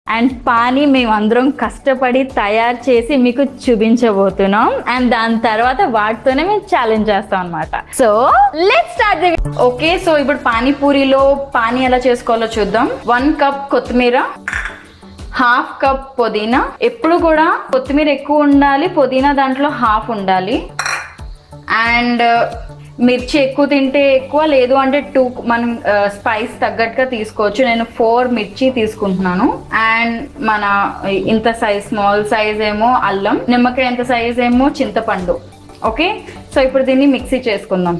and pani మేము అందరం కష్టపడి తయారు చేసి మీకు చూపించబోతున్నాం అండ్ దాని తర్వాత వాటితోనే మేము ఛాలెంజ్ చేస్తాం అనమాట so let start okay so ఇప్పుడు పానీపూరిలో పానీ ఎలా చేసుకోవాలో చూద్దాం వన్ కప్ కొత్తిమీర హాఫ్ కప్ పుదీనా ఎప్పుడు కూడా కొత్తిమీర ఎక్కువ ఉండాలి పుదీనా దాంట్లో హాఫ్ ఉండాలి అండ్ మిర్చి ఎక్కువ తింటే ఎక్కువ లేదు అంటే టూ మనం స్పైస్ తగ్గట్టుగా తీసుకోవచ్చు నేను ఫోర్ మిర్చి తీసుకుంటున్నాను అండ్ మన ఇంత సైజ్ స్మాల్ సైజ్ ఏమో అల్లం నిమ్మకాయ ఎంత సైజ్ ఏమో చింతపండు ఓకే సో ఇప్పుడు దీన్ని మిక్సీ చేసుకుందాం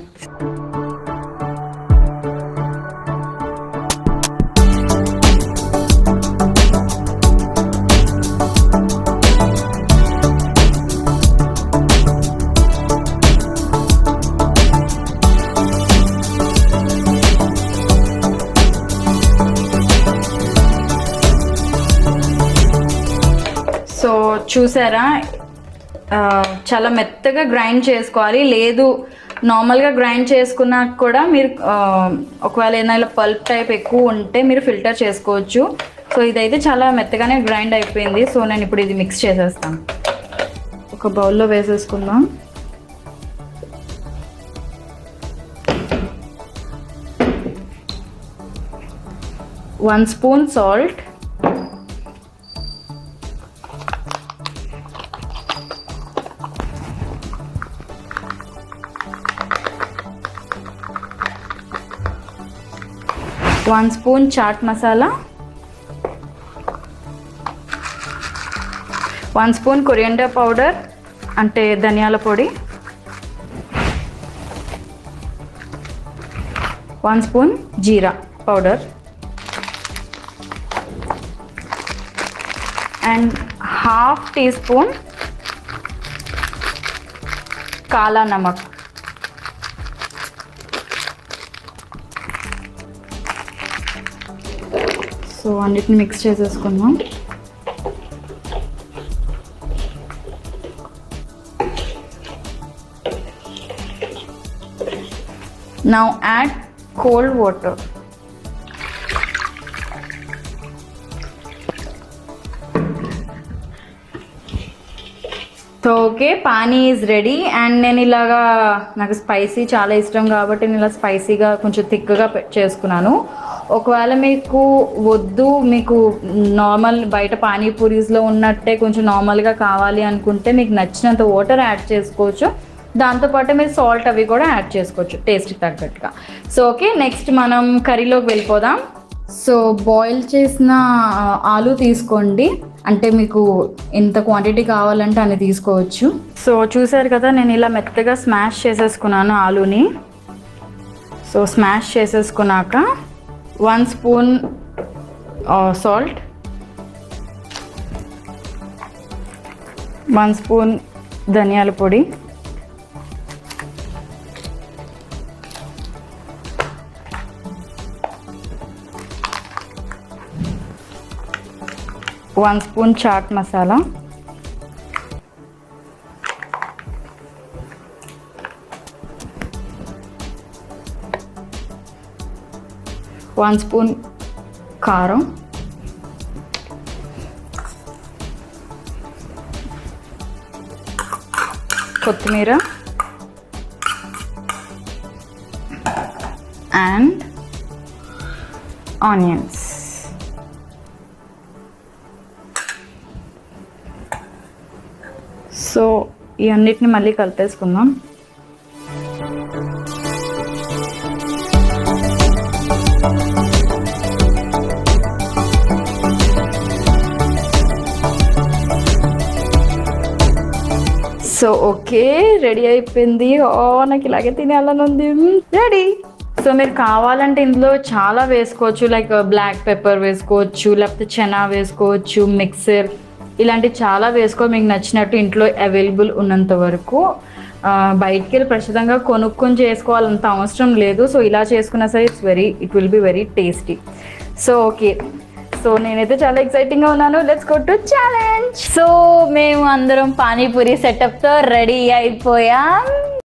సో చూసారా ఆ, చాలా మెత్తగా గ్రైండ్ చేసుకోవాలి లేదు నార్మల్గా గ్రైండ్ చేసుకున్నా కూడా మీరు ఆ, ఒకవేళ ఏదైనా పల్ప్ టైప్ ఎక్కువ ఉంటే మీరు ఫిల్టర్ చేసుకోవచ్చు సో ఇదైతే చాలా మెత్తగానే గ్రైండ్ అయిపోయింది సో నేను ఇప్పుడు ఇది మిక్స్ చేసేస్తాను ఒక బౌల్లో వేసేసుకుందాం one spoon salt one spoon chaat masala one spoon coriander powder అంటే ధనియాల పొడి one spoon jeera powder and half teaspoon kala namak so అన్నిటిని మిక్స్ చేసేసుకుందాం now add cold water so okay pani is ready and నేను ఇలాగా నాకు స్పైసీ చాలా ఇష్టం కాబట్టి నేను ఇలా స్పైసీగా కొంచెం థిక్గా చేసుకున్నాను ఒకవేళ మీకు వద్దు మీకు నార్మల్ బయట పానీపూరీస్లో ఉన్నట్టే కొంచెం నార్మల్గా కావాలి అనుకుంటే మీకు నచ్చినంత వాటర్ యాడ్ చేసుకోవచ్చు దాంతోపాటు మీరు సాల్ట్ అవి కూడా యాడ్ చేసుకోవచ్చు టేస్ట్కి తగ్గట్టుగా సో ఓకే నెక్స్ట్ మనం కర్రీలోకి వెళ్ళిపోదాం సో బాయిల్ చేసిన ఆ, ఆలు తీసుకోండి అంటే మీకు ఎంత క్వాంటిటీ కావాలంటే అన్ని తీసుకోవచ్చు సో చూసారు కదా నేను ఇలా మెత్తగా స్మాష్ చేసేసుకున్నాను ఆలుని సో స్మాష్ చేసేసుకున్నాక one spoon salt one spoon ధనియాల పొడి one spoon chaat masala one spoon కారం కొత్తిమీర అండ్ ఆనియన్స్ సో ఈ అన్నిటిని మళ్ళీ కలిపేసుకుందాం సో ఓకే రెడీ అయిపోయింది ఓ నాకు ఇలాగే తినాలని ఉంది రెడీ సో మీరు కావాలంటే ఇందులో చాలా వేసుకోవచ్చు లైక్ బ్లాక్ పెప్పర్ వేసుకోవచ్చు లేకపోతే చెనా వేసుకోవచ్చు మిక్సర్ ఇలాంటి చాలా వేసుకో మీకు నచ్చినట్టు ఇంట్లో అవైలబుల్ ఉన్నంత వరకు ఆ, బయటికి వెళ్ళి ప్రస్తుతంగా కొనుక్కొని చేసుకోవాలంత అవసరం లేదు సో ఇలా చేసుకున్నా సరే it's very it will be very tasty so okay so నేనైతే చాలా ఎక్సైటింగ్ గా ఉన్నాను let's go to challenge so మేము అందరం పానీపూరి సెటప్ తో రెడీ అయిపోయాం